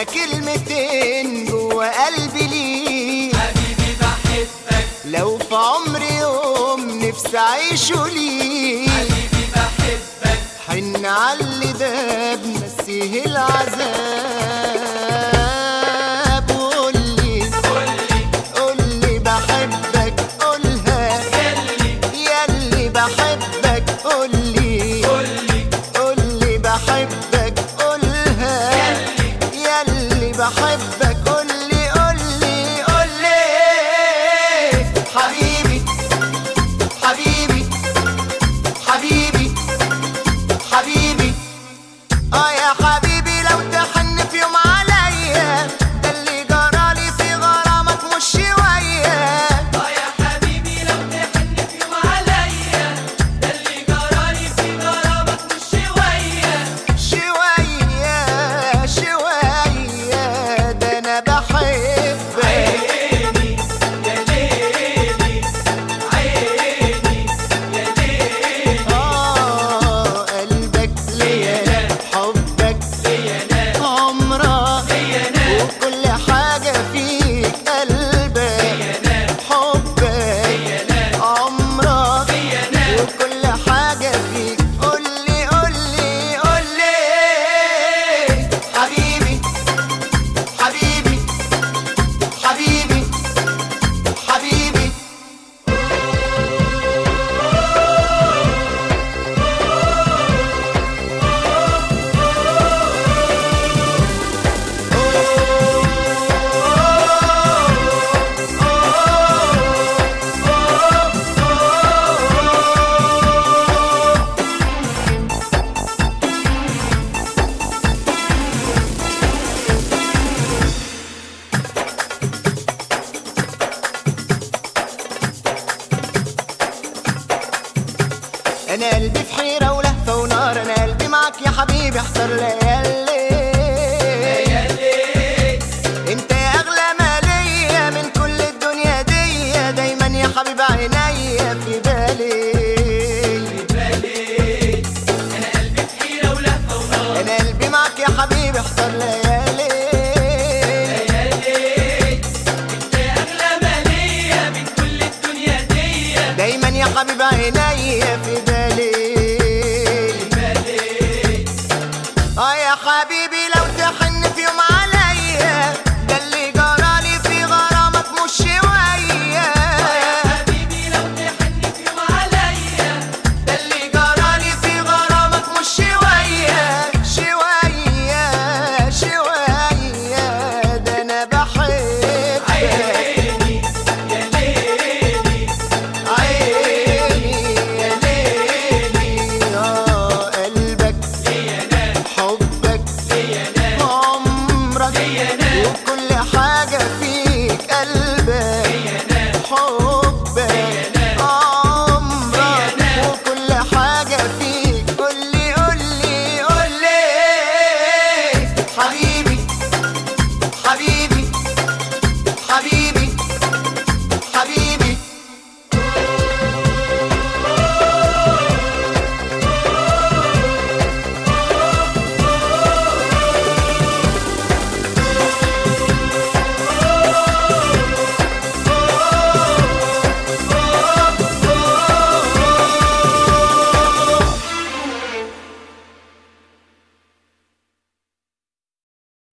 هما كلمتين جوا قلبي ليك حبيبي بحبك لو في عمري يوم نفسي اعيشه ليك حبيبي بحبك حن علي ده بنسيه العذاب قولي قولي قولي بحبك قولها يلي ياللي بحبك قولي قولي قولي بحبك قولها يلي ياللي بحبك قولي قولي قولي حبيبي حبيبي حبيبي حبيبي اه يا حبيبي لو تحن في يوم عليا ده اللي جرالي في غرامك مش شويه اه يا حبيبي لو تحن في يوم عليا ده اللي جرالي في غرامك مش شوية شويه شويه ده انا بحبك عيني يا ليلي عيني يا ليلي آه قلبك ليا حبك ليا ناس عمرك ليا ناس وكل حاجة فيك قلبك ليا ناس حبك ليا ناس عمرك ليا ناس وكل حاجة فيك قولي قولي قولي حبيبي حبيبي حبيبي حبيبي انا قلبي في حيرة ولهفة ونار انا قلبي معاك يا حبيبي احضر ليالي ليالي انت يا اغلى ما ليا من كل الدنيا دي دايما يا حبيب عينيا